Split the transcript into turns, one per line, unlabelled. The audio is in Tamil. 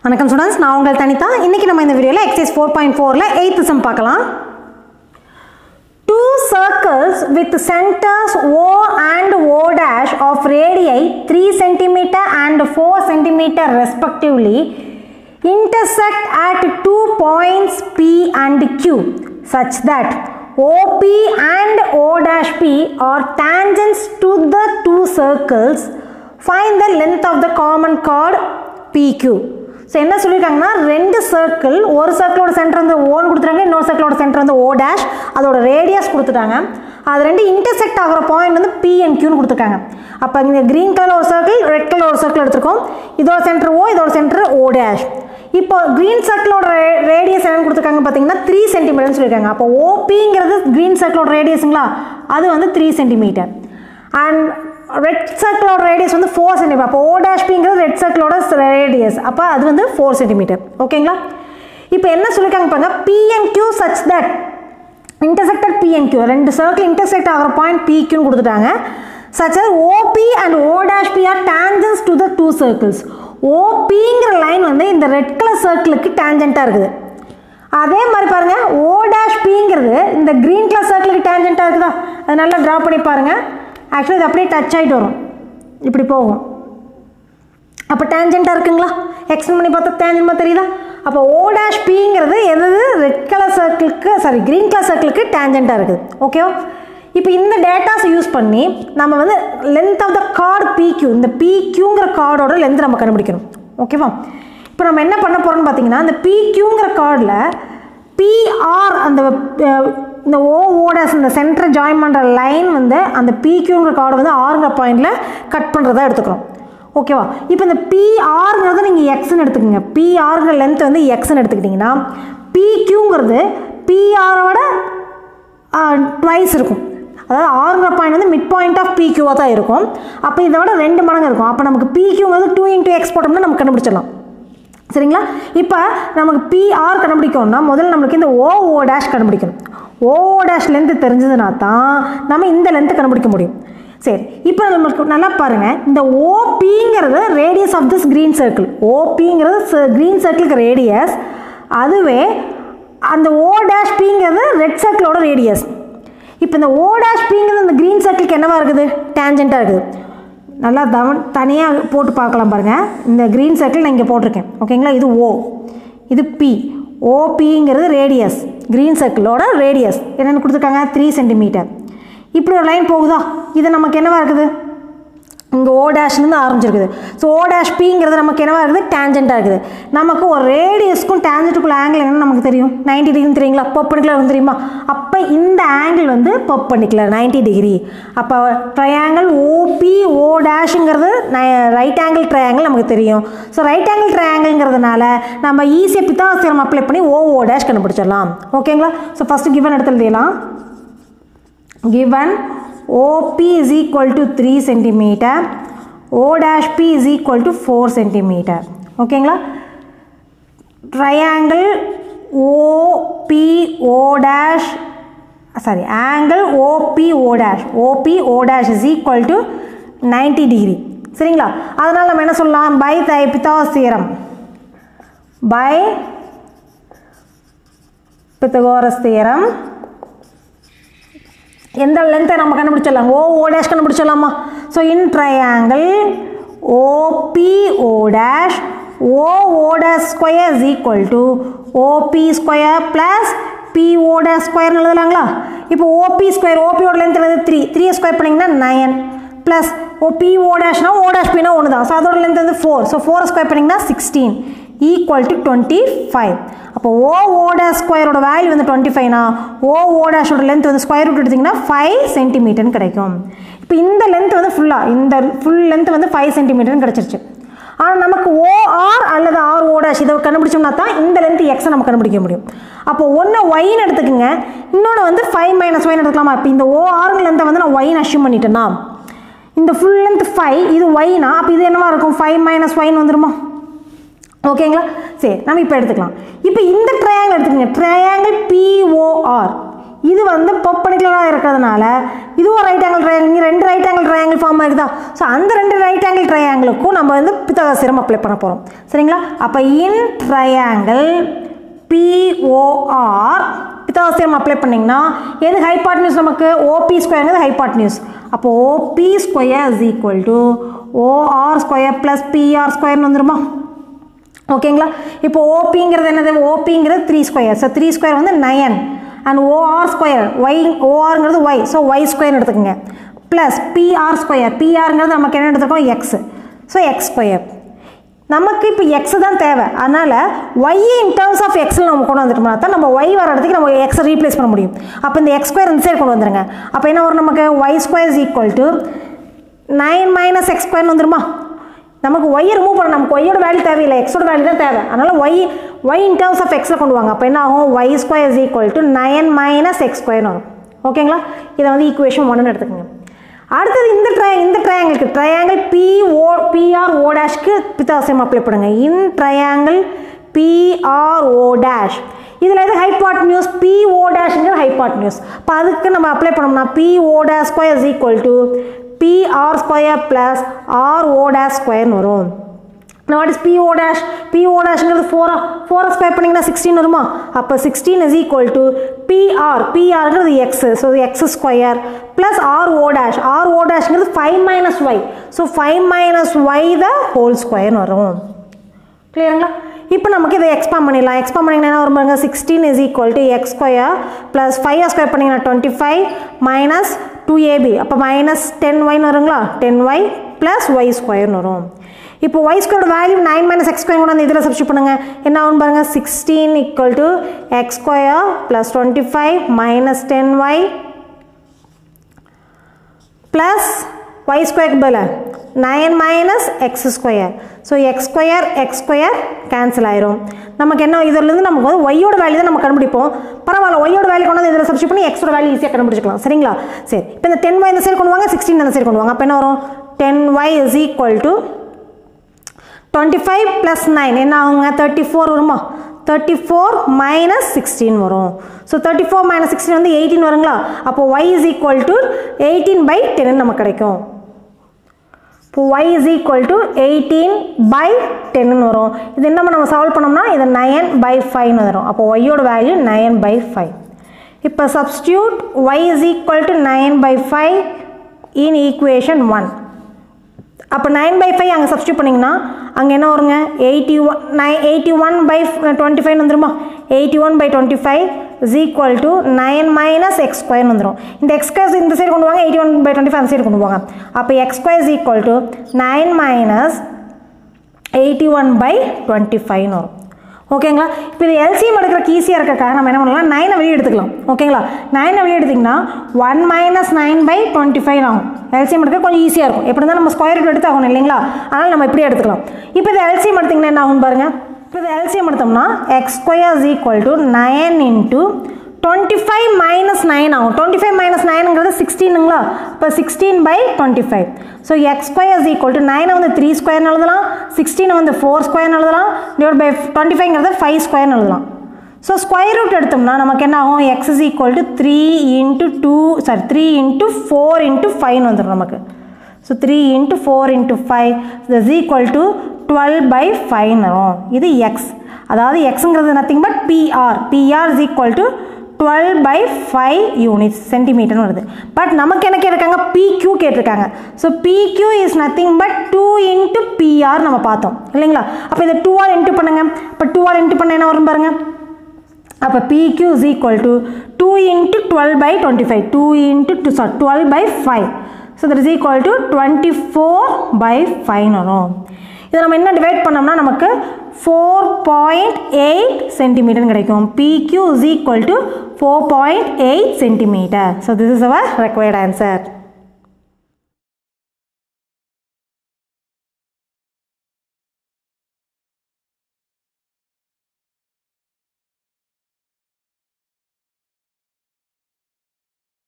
வணக்கம் ஸ்டூடெண்ட்ஸ் நான் உங்கள் தனிதா இன்னைக்கு நம்ம இந்த வீடியோவில் எக்ஸைஸ் ஃபோர் பாயிண்ட் ஃபோரில் எயித்து சம் பார்க்கலாம் two circles with centres O and O dash of radii three centimetre and four centimetre respectively intersect at two points P and Q such that OP and O dash P are tangents to the two circles. Find the length of the common chord PQ. So என்ன சொல்லியிருக்காங்கன்னா ரெண்டு சர்க்கிள் ஒரு சர்க்கிளோட சென்டர் வந்து ஓன்னு கொடுத்துட்டாங்க இன்னொரு சர்க்கிளோட சென்டர் வந்து ஓ டேஷ் அதோட ரேடியஸ் கொடுத்துட்டாங்க அது ரெண்டு இன்டர்செக்ட் ஆகிற பாயிண்ட் வந்து பி அண்ட் கியூன்னு கொடுத்துருக்காங்க அப்போ இங்கே க்ரீன் கலர் ஒரு சர்க்கிள் ரெட் கலர் ஒரு சர்க்கிள் எடுத்திருக்கோம் இதோட சென்டர் ஓ இதோட சென்டர் ஓ டேஷ் இப்போ க்ரீன் சர்க்கிளோட ரேடியஸ் என்னன்னு கொடுத்துருக்காங்க பார்த்தீங்கன்னா த்ரீ சென்டிமீட்டர்னு சொல்லியிருக்காங்க அப்போ ஓபிங்கிறது க்ரீன் சர்க்கிளோட ரேடியஸுங்களா அது வந்து த்ரீ சென்டிமீட்டர் அண்ட் ரெட் சர்க்கிளோட ரேடியஸ் வந்து ஃபோர் சென்டிமீட்டர் அப்போ ஓ டேஷ் பிங்கிறது ரெட் சர்க்கிளோட ரேடியஸ் அப்போ அது வந்து ஃபோர் சென்டிமீட்டர் ஓகேங்களா இப்போ என்ன சொல்லியிருக்காங்க பாருங்க PNQ such that intersected PNQ ரெண்டு சர்க்கிள் இன்டர்செக்ட் ஆகிற பாயிண்ட் பிக்யூன்னு கொடுத்துட்டாங்க such as OP and O dash P are tangents to the two circles ஓபிங்கிற லைன் வந்து இந்த ரெட் கலர் சர்க்கிளுக்கு டேஞ்சண்ட்டாக இருக்குது அதே மாதிரி பாருங்க ஓ டேஷ் பிங்கிறது இந்த க்ரீன் கலர் சர்க்கிளுக்கு டேஞ்சண்ட்டாக இருக்குதா அது நல்லா ட்ரா பண்ணி பாருங்க ஆக்சுவலி இது அப்படியே டச் ஆகிட்டு வரும் இப்படி போகும் அப்போ டேஞ்சண்ட்டாக இருக்குங்களா எக்ஸ்டெண்ட் பண்ணி பார்த்தா டேஞ்சன்மா தெரியுதா அப்போ ஓ டேஷ் பிங்கிறது எது ரெட் கலர் சர்க்கிளுக்கு சாரி க்ரீன் கலர் சர்க்கிளுக்கு டேஞ்சண்ட்டாக இருக்குது ஓகேவா இப்போ இந்த டேட்டாஸை யூஸ் பண்ணி நம்ம வந்து length of the chord PQ இந்த பிக்யூங்கிற கார்டோட லென்த் நம்ம கண்டுபிடிக்கணும் ஓகேவா இப்போ நம்ம என்ன பண்ண போகிறோம்னு பார்த்தீங்கன்னா இந்த பிக்யூங்கிற கார்டில் பிஆர் அந்த அஹ், இந்த ஓ ஓடஸ் இந்த சென்டர் ஜாயின் பண்ணுற லைன் வந்து அந்த பிக்யூங்கிற கார்டு வந்து ஆறுங்கிற பாயிண்டில் கட் பண்ணுறதா எடுத்துக்கிறோம் ஓகேவா இப்போ இந்த பிஆருங்கிறத நீங்கள் எக்ஸ்ன்னு எடுத்துக்கோங்க பிஆருங்கிற லென்த் வந்து எக்ஸ்ன்னு எடுத்துக்கிட்டிங்கன்னா பிக்யூங்கிறது பிஆரோட ட்வைஸ் இருக்கும் அதாவது ஆறுங்கிற பாயிண்ட் வந்து மிட் பாயிண்ட் ஆஃப் பிக்யூவாக தான் இருக்கும் அப்போ இதை விட ரெண்டு மடங்கு இருக்கும் அப்போ நமக்கு பிக்யூங்கிறது டூ இன்டூ எக்ஸ் போட்டோம்னா நம்ம கண்டுபிடிச்சிடலாம் சரிங்களா இப்போ நமக்கு பிஆர் கண்டுபிடிக்கணும்னா முதல்ல நம்மளுக்கு இந்த ஓ ஓ டேஷ் கண்டுபிடிக்கணும் ஓ ஓ டேஷ் லென்த்து தெரிஞ்சதுனா தான் நம்ம இந்த லென்த்து கண்டுபிடிக்க முடியும் சரி இப்போ நம்மளுக்கு நல்லா பாருங்கள் இந்த ஓபிங்கிறது radius of this green circle ஓபிங்கிறது க்ரீன் சர்க்கிளுக்கு ரேடியஸ் அதுவே அந்த ஓ டேஷ் பிங்கிறது ரெட் சர்க்கிளோட ரேடியஸ் இப்போ இந்த ஓ டேஷ் பிங்கிறது இந்த க்ரீன் சர்க்கிளுக்கு என்னவா இருக்குது டேஞ்சண்ட்டாக இருக்குது நல்லா தவன் தனியாக போட்டு பார்க்கலாம் பாருங்கள் இந்த க்ரீன் சர்க்கிள் நான் இங்கே போட்டிருக்கேன் ஓகேங்களா இது ஓ இது பி ஓபிங்கிறது ரேடியஸ் க்ரீன் சர்க்கிளோட ரேடியஸ் என்னென்னு கொடுத்துருக்காங்க த்ரீ சென்டிமீட்டர் இப்படி ஒரு லைன் போகுதா இது நமக்கு என்னவா இருக்குது இங்கே ஓ டேஷ்லேருந்து ஆரம்பிச்சிருக்குது ஸோ ஓ டேஷ் பிங்கிறது நமக்கு என்னவா இருக்குது டேஞ்சண்ட்டாக இருக்குது நமக்கு ஒரு ரேடியஸ்க்கும் டேஞ்சண்ட்டுக்குள்ள ஆங்கிள் என்னன்னு நமக்கு தெரியும் 90 டிகிரி தெரியுங்களா பர்பண்டிகுலர் வந்து தெரியுமா அப்போ இந்த ஆங்கிள் வந்து பர்பண்டிகுலர் 90 டிகிரி அப்போ ட்ரையாங்கிள் ஓபி ஓ டேஷுங்கிறது ரைட் ஆங்கிள் ட்ரையாங்கிள் நமக்கு தெரியும் ஸோ ரைட் ஆங்கிள் ட்ரையாங்கிள்ங்கிறதுனால நம்ம ஈஸியாக பித்தாசிரம் அப்ளை பண்ணி ஓ ஓ டேஷ் கண்டுபிடிச்சிடலாம் ஓகேங்களா ஸோ ஃபஸ்ட்டு கிவன் எடுத்து எழுதிடலாம் given OP is equal to 3 centimeter O dash P is equal to 4 centimeter ஓகேங்களா triangle OP O dash sorry angle OP O dash OP O dash is equal to 90 degree சரிங்களா அதனால் நம்ம என்ன சொல்லலாம் by Pythagoras theorem by Pythagoras theorem எந்த லென்த்தை நம்ம கண்டுபிடிச்சிடலாம் ஓ ஓ டேஷ் கண்டுபிடிச்சிடலாமா so in triangle OP O dash O O dash square is equal to OP square plus P O dash ஸ்கொயர்னு எழுதலாங்களா இப்போ ஓபி ஸ்கொயர் ஓபியோட லென்த் எழுது த்ரீ த்ரீ ஸ்கொயர் பண்ணிங்கன்னா nine plus O P O டேஷ்னா ஓ டேஷ் பினா ஒன்று தான் ஸோ அதோட லென்த் வந்து ஃபோர் ஸோ ஃபோர் ஸ்கொயர் பண்ணிங்கன்னா sixteen equal to twenty five அப்போ ஓ ஓ டேஷ் ஸ்கொயரோட வேல்யூ வந்து டுவெண்ட்டி ஃபைவ்னா ஓ ஓ டேஷோட லென்த் வந்து ஸ்கொயர் ரூட் எடுத்திங்கன்னா ஃபைவ் சென்டிமீட்டர்னு கிடைக்கும் இப்போ இந்த லென்த் வந்து ஃபுல்லாக இந்த ஃபுல் லென்த் வந்து ஃபைவ் சென்டிமீட்டர்னு கிடச்சிருச்சு ஆனால் நமக்கு ஓஆர் அல்லது ஆர் ஓ டேஷ் இதை கண்டுபிடிச்சோம்னா தான் இந்த லென்த் எக்ஸை நம்ம கண்டுபிடிக்க முடியும் அப்போ ஒன்று ஒய்னு எடுத்துக்கோங்க இன்னொன்று வந்து ஃபைவ் மைனஸ் ஒய்னு எடுத்துக்கலாமா இப்போ இந்த ஓஆருங்க லென்த்தை வந்து நான் ஒய்னு அஷ்யூம் பண்ணிட்டேன்னா இந்த ஃபுல் லென்த் ஃபைவ் இது ஒய்னா அப்போ இது என்னவா இருக்கும் ஃபைவ் மைனஸ் ஒய்னு வந்துருமா ஓகேங்களா சரி நம்ம இப்போ எடுத்துக்கலாம் இப்போ இந்த ட்ரையாங்கிள் எடுத்துக்கோங்க ட்ரையாங்கிள் பிஓஆர் இது வந்து பர்பனிகுலராக இருக்கிறதுனால இதுவும் ரைட் ஆங்கிள் ட்ரையாங்கிள் இங்கே ரெண்டு ரைட் ஆங்கிள் ட்ரையாங்கிள் ஃபார்ம் ஆகுதா ஸோ அந்த ரெண்டு ரைட் ஆங்கிள் ட்ரையாங்கிளுக்கும் நம்ம வந்து பித்தகாசிரம் அப்ளை பண்ண போகிறோம் சரிங்களா அப்போ இன் ட்ரையாங்கிள் பிஓஆர் பித்தகாசிரம் அப்ளை பண்ணிங்கன்னா எது ஹைபாட்னியூஸ் நமக்கு ஓபி ஸ்கொயருங்கிறது ஹைபாட்னியூஸ் அப்போ OP square is equal to OR square plus PR ஸ்கொயர்னு வந்துருமா ஓகேங்களா இப்போ ஓபிங்கிறது என்னது ஓபிங்கிறது three square so three square வந்து nine and OR square Y ஓஆருங்கிறது ஒய் ஸோ ஒய் ஸ்கொயர் எடுத்துக்கோங்க ப்ளஸ் பிஆர் ஸ்கொயர் பிஆருங்கிறது நமக்கு என்ன எடுத்துக்கோம் எக்ஸ் ஸோ எக்ஸ் ஸ்கொயர் நமக்கு இப்போ எக்ஸ் தான் தேவை அதனால் ஒய் இன் டர்ம்ஸ் ஆஃப் எக்ஸில் நம்ம கொண்டு வந்துட்டோம்னா தான் நம்ம ஒய் வர இடத்துக்கு நம்ம எக்ஸை ரீப்ளேஸ் பண்ண முடியும் அப்போ இந்த எக்ஸ் ஸ்கொயர் இந்த சைடு கொண்டு வந்துருங்க அப்போ என்ன வரும் நமக்கு Y square is equal to nine minus X ஸ்கொயர்னு வந்துருமா நமக்கு ஒய்யை ரிமூவ் பண்ண நமக்கு ஒய்யோட வேல்யூ தேவையில்லை எக்ஸோட வேல்யூ தான் தேவை அதனால் Y Y in terms of எக்ஸில் கொண்டு வாங்க அப்போ என்ன ஆகும் Y square is equal to nine minus X ஸ்கொயர்னு வரும் ஓகேங்களா இதை வந்து ஈக்குவேஷன் ஒன்றுன்னு எடுத்துக்கோங்க அடுத்தது இந்த ட்ரை இந்த ட்ரையாங்கிளுக்கு triangle P O PR O டேஷ்க்கு பித்தாசியம் அப்ளை பண்ணுங்க in triangle PR O dash இதில் எது ஹைபாட் நியூஸ் பி ஓ டேஷ்ங்கிற ஹைபாட் நியூஸ் இப்போ அதுக்கு நம்ம அப்ளை பண்ணோம்னா P O dash square is equal to PR square plus R O dash ஸ்கொயர்னு வரும் what is PO dash PO டேஷ்ங்கிறது ஃபோரா ஃபோரை ஸ்கொயர் பண்ணிங்கன்னா சிக்ஸ்டீன் வருமா அப்போ sixteen is equal to PR பிஆர்ங்கிறது X so X square plus R O dash R O டேஷ்ங்கிறது five minus Y so five minus Y the whole ஸ்கொயர்னு வரும் கிளியருங்களா இப்போ நமக்கு இதை எக்ஸ்பாண்ட் பண்ணிடலாம் எக்ஸ்பாண்ட் பண்ணிங்கன்னா என்ன வரும் பாருங்க sixteen is equal to X square plus five square பண்ணிங்கன்னா twenty five minus two AB அப்போ மைனஸ் டென் ஒய்னு வருங்களா டென் ஒய் ப்ளஸ் ஒய் ஸ்கொயர்னு வரும் இப்போ ஒய் ஸ்கொயரோட value nine minus X square கூட அந்த இதில் சப்ஸ்டியூட் பண்ணுங்க என்ன ஆகும் பாருங்க sixteen equal to X square plus twenty five minus ten Y plus Y ஸ்கொயருக்கு பதில் nine minus X square so X square X square cancel ஆயிரும் நமக்கு என்ன இதிலேருந்து நமக்கு வந்து ஒய்யோட வேல்யூ தான் நம்ம கண்டுபிடிப்போம் பரவாயில்ல ஒய்யோட வேல்யூ கொண்டு வந்து இதில் சப்ஸ்டியூட் பண்ணி எக்ஸோட வேல்யூ ஈஸியாக கண்டுபிடிச்சிக்கலாம் சரிங்களா சரி இப்போ இந்த டென் ஒய் இந்த சைடு கொண்டு வாங்க சிக்ஸ்டீன் அந்த சைடு கொண்டு வாங்க அப்போ என்ன வரும் ten Y is equal to twenty five plus nine என்ன ஆகுங்க தேர்ட்டி ஃபோர் வருமா தேர்ட்டி ஃபோர் மைனஸ் சிக்ஸ்டீன் வரும் so thirty four minus sixteen வந்து எயிட்டீன் வருங்களா அப்போ Y is equal to eighteen by ten நமக்கு கிடைக்கும் இப்போ Y is equal to eighteen by டென்னு வரும் இது என்ன நம்ம சால்வ் பண்ணோம்னா இது நயன் பை ஃபைவ்னு வரும் அப்போ ஒய்யோட வேல்யூ நயன் பை ஃபைவ் இப்போ substitute Y is equal to nine by five in equation one அப்போ நைன் பை ஃபைவ் அங்கே சப்ஸ்டியூட் பண்ணிங்கன்னா அங்கே என்ன வருங்க eighty one nine eighty one by twenty five வந்துருமா eighty one by twenty five is equal to nine minus X square வந்துடும் இந்த எக்ஸ் ஸ்கொயர் இந்த சைடு கொண்டு வாங்க eighty one by twenty five அந்த சைடு கொண்டு வாங்க அப்போ X square is equal to nine minus eighty one by twenty ஃபைவ்னு வரும் ஓகேங்களா இப்போ இது எல்சிஎம் எடுக்கிறதுக்கு ஈஸியாக இருக்கிறக்காக நம்ம என்ன பண்ணலாம் நைனை வெளியே எடுத்துக்கலாம் ஓகேங்களா நைனை வெளியே எடுத்திங்கன்னா one minus nine by twenty five ஆகும் எல்சிஎம் எடுக்க கொஞ்சம் ஈஸியாக இருக்கும் எப்படி இருந்தாலும் நம்ம ஸ்கொயர் ரூட் எடுத்து ஆகணும் இல்லைங்களா அதனால் நம்ம இப்படியே எடுத்துக்கலாம் இப்போ இது எல்சிஎம் எடுத்திங்கன்னா என்ன ஆகும் பாருங்கள் இப்போ இது எல்சிஎம் எடுத்தோம்னா X square is equal to nine into twenty five minus nine ஆகும் டுவெண்ட்டி ஃபைவ் மைனஸ் நைனுங்கிறது சிக்ஸ்டீனுங்களா இப்போ sixteen by twenty five so X square is equal to நைனை வந்து த்ரீ ஸ்கொயர்னு எழுதலாம் சிக்ஸ்டீனை வந்து ஃபோர் ஸ்கொயர்னு எழுதலாம் டிவைட் பை டுவெண்ட்டி ஃபைவ்ங்கிறத ஃபைவ் ஸ்கொயர்னு எழுதலாம் ஸோ ஸ்கொயர் ரூட் எடுத்தோம்னா நமக்கு என்ன ஆகும் X is equal to three into two sorry three into four into ஃபைவ்னு வந்துடும் நமக்கு so three into four into five is equal to twelve by ஃபைவ்னு வரும் இது எக்ஸ் அதாவது எக்ஸுங்கிறது nothing but PR PR is equal to twelve by five units சென்டிமீட்டர்னு வருது பட் நமக்கு என்ன கேட்டிருக்காங்க பிக்யூ கேட்டிருக்காங்க so PQ is nothing but two into PR நம்ம பார்த்தோம் இல்லைங்களா அப்போ இதை டூ ஆர் இன்ட்டு பண்ணுங்க இப்போ டூ ஆர் இன்ட்டு பண்ண என்ன வரும் பாருங்க அப்போ PQ is equal to two into twelve by twenty five two into two sorry twelve by five so that is equal to twenty four by ஃபைவ்னு வரும் இதை நம்ம என்ன டிவைட் பண்ணோம்னா நமக்கு ஃபோர் பாயிண்ட் எயிட் சென்டிமீட்டர் கிடைக்கும் PQ is equal to four point eight centimetre so this is our required answer